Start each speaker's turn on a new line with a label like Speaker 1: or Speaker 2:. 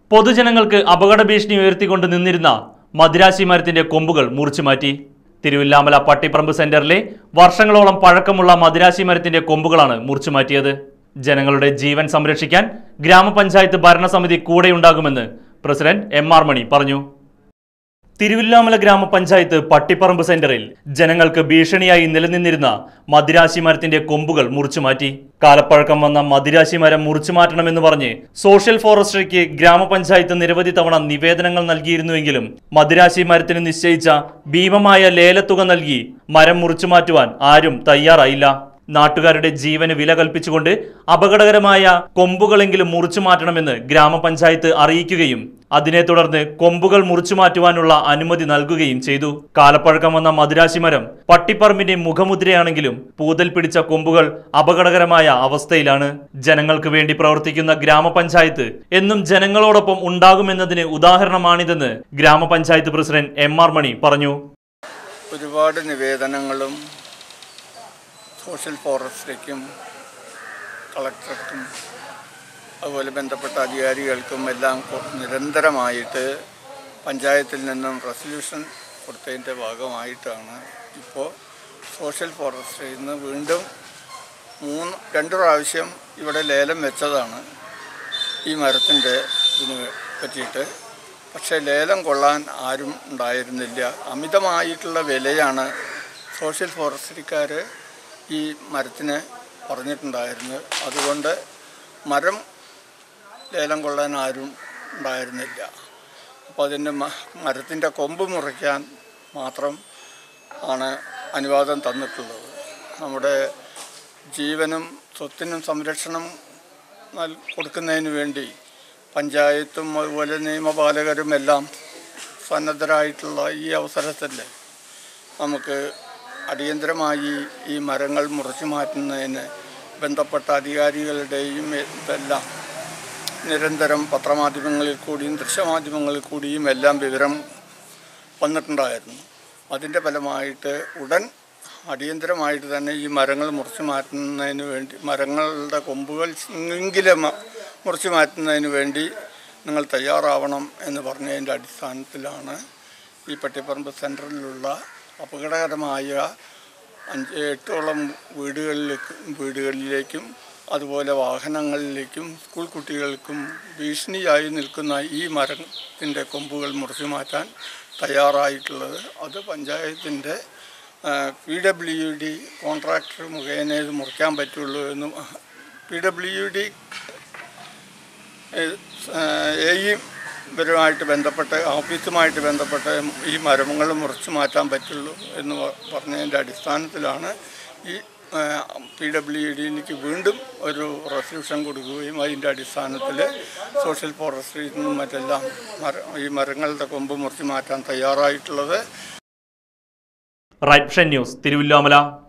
Speaker 1: പൊതുജനങ്ങൾക്ക് അപകട ഭീഷണി ഉയർത്തിക്കൊണ്ട് നിന്നിരുന്ന മദിരാശി മരത്തിന്റെ കൊമ്പുകൾ മുറിച്ചു മാറ്റി തിരുവില്ലാമല പട്ടിപ്പറമ്പ് സെന്ററിലെ വർഷങ്ങളോളം പഴക്കമുള്ള മദിരാശി മരത്തിന്റെ കൊമ്പുകളാണ് മുറിച്ചു മാറ്റിയത് ജനങ്ങളുടെ ജീവൻ സംരക്ഷിക്കാൻ ഗ്രാമപഞ്ചായത്ത് ഭരണസമിതി കൂടെയുണ്ടാകുമെന്ന് പ്രസിഡന്റ് എം ആർ മണി പറഞ്ഞു തിരുവില്ലാമല ഗ്രാമപഞ്ചായത്ത് പട്ടിപ്പറമ്പ് സെന്ററിൽ ജനങ്ങൾക്ക് ഭീഷണിയായി നിലനിന്നിരുന്ന മദിരാശി മരത്തിന്റെ കൊമ്പുകൾ മുറിച്ചു മാറ്റി കാലപ്പഴക്കം വന്ന മദിരാശി മരം മുറിച്ചു മാറ്റണമെന്ന് പറഞ്ഞ് സോഷ്യൽ ഫോറസ്ട്രിക്ക് ഗ്രാമപഞ്ചായത്ത് നിരവധി തവണ നിവേദനങ്ങൾ നൽകിയിരുന്നുവെങ്കിലും മദിരാശി മരത്തിന് നിശ്ചയിച്ച ഭീമമായ ലേലത്തുക നൽകി മരം മുറിച്ചു മാറ്റുവാൻ ആരും തയ്യാറായില്ല നാട്ടുകാരുടെ ജീവന് വില കൽപ്പിച്ചുകൊണ്ട് അപകടകരമായ കൊമ്പുകളെങ്കിലും മുറിച്ചു മാറ്റണമെന്ന് ഗ്രാമപഞ്ചായത്ത് അറിയിക്കുകയും അതിനെ തുടർന്ന് കൊമ്പുകൾ മുറിച്ചു മാറ്റുവാനുള്ള അനുമതി നൽകുകയും ചെയ്തു കാലപ്പഴക്കം വന്ന മദിരാശി മരം പട്ടിപ്പറമ്പിന്റെ മുഖമുദ്രയാണെങ്കിലും പൂതൽ പിടിച്ച കൊമ്പുകൾ അപകടകരമായ അവസ്ഥയിലാണ് ജനങ്ങൾക്ക് വേണ്ടി പ്രവർത്തിക്കുന്ന ഗ്രാമപഞ്ചായത്ത് എന്നും ജനങ്ങളോടൊപ്പം ഉണ്ടാകുമെന്നതിന് ഉദാഹരണമാണിതെന്ന് ഗ്രാമപഞ്ചായത്ത് പ്രസിഡന്റ് എം ആർ മണി പറഞ്ഞു
Speaker 2: ഒരുപാട് നിവേദനങ്ങളും സോഷ്യൽ ഫോറസ്റ്റിലേക്കും കളക്ടർക്കും അതുപോലെ ബന്ധപ്പെട്ട അധികാരികൾക്കും എല്ലാം കൊ- നിരന്തരമായിട്ട് പഞ്ചായത്തിൽ നിന്നും റെസൊല്യൂഷൻ കൊടുത്തതിൻ്റെ ഭാഗമായിട്ടാണ് ഇപ്പോൾ സോഷ്യൽ ഫോറസ്റ്റിൽ നിന്ന് വീണ്ടും മൂന്ന് രണ്ട് പ്രാവശ്യം ഇവിടെ ലേലം വെച്ചതാണ് ഈ മരത്തിൻ്റെ ഇതിന് പറ്റിയിട്ട് പക്ഷേ ലേലം കൊള്ളാൻ ആരും ഉണ്ടായിരുന്നില്ല അമിതമായിട്ടുള്ള വിലയാണ് സോഷ്യൽ ഫോറസ്ട്രിക്കാർ ഈ മരത്തിന് പറഞ്ഞിട്ടുണ്ടായിരുന്നത് അതുകൊണ്ട് മരം ലേലം കൊള്ളാൻ ആരും ഉണ്ടായിരുന്നില്ല അപ്പോൾ അതിൻ്റെ മരത്തിൻ്റെ കൊമ്പ് മുറിക്കാൻ മാത്രം ആണ് അനുവാദം തന്നിട്ടുള്ളത് നമ്മുടെ ജീവനും സ്വത്തിനും സംരക്ഷണം നൽ കൊടുക്കുന്നതിന് വേണ്ടി പഞ്ചായത്തും അതുപോലെ നിയമപാലകരും എല്ലാം സന്നദ്ധരായിട്ടുള്ള ഈ അവസരത്തിൽ നമുക്ക് അടിയന്തരമായി ഈ മരങ്ങൾ മുറിച്ചു മാറ്റുന്നതിന് ബന്ധപ്പെട്ട അധികാരികളുടെയും ഇതെല്ലാം നിരന്തരം പത്രമാധ്യമങ്ങളിൽ കൂടിയും ദൃശ്യമാധ്യമങ്ങളിൽ കൂടിയും എല്ലാം വിവരം വന്നിട്ടുണ്ടായിരുന്നു അതിൻ്റെ ഫലമായിട്ട് ഉടൻ അടിയന്തരമായിട്ട് തന്നെ ഈ മരങ്ങൾ മുറിച്ചു മാറ്റുന്നതിന് വേണ്ടി മരങ്ങളുടെ കൊമ്പുകൾ എങ്കിലും മുറിച്ചു മാറ്റുന്നതിന് വേണ്ടി നിങ്ങൾ തയ്യാറാവണം എന്ന് പറഞ്ഞതിൻ്റെ അടിസ്ഥാനത്തിലാണ് ഈ പട്ടിപ്പറമ്പ് സെൻറ്ററിലുള്ള അപകടകരമായ അഞ്ച് എട്ടോളം വീടുകളിലേക്കും വീടുകളിലേക്കും അതുപോലെ വാഹനങ്ങളിലേക്കും സ്കൂൾ കുട്ടികൾക്കും ഭീഷണിയായി നിൽക്കുന്ന ഈ മരത്തിൻ്റെ കൊമ്പുകൾ മുറിച്ചു മാറ്റാൻ തയ്യാറായിട്ടുള്ളത് അത് പഞ്ചായത്തിൻ്റെ പി ഡബ്ല്യു ഡി കോൺട്രാക്ടർ മുഖേന ഇത് മുറിക്കാൻ പറ്റുള്ളൂ എന്നും പി ഡബ്ല്യു ഡി എയും ഇവരുമായിട്ട് ബന്ധപ്പെട്ട് ഓഫീസുമായിട്ട് ബന്ധപ്പെട്ട് ഈ മരങ്ങൾ മുറിച്ച് മാറ്റാൻ പറ്റുള്ളൂ എന്ന് പ- പറഞ്ഞതിൻ്റെ അടിസ്ഥാനത്തിലാണ് ഈ പി ഡബ്ല്യു ഡിയിലേക്ക് വീണ്ടും ഒരു റെസൊല്യൂഷൻ കൊടുക്കുകയും അതിൻ്റെ അടിസ്ഥാനത്തിൽ സോഷ്യൽ ഫോറസ്ട്രിയിൽ നിന്നും മറ്റെല്ലാം മര ഈ മരങ്ങളുടെ കൊമ്പ് മുറിച്ച് മാറ്റാൻ തയ്യാറായിട്ടുള്ളത്
Speaker 1: റൈറ്റ് ന്യൂസ് തിരുവില്ലാമല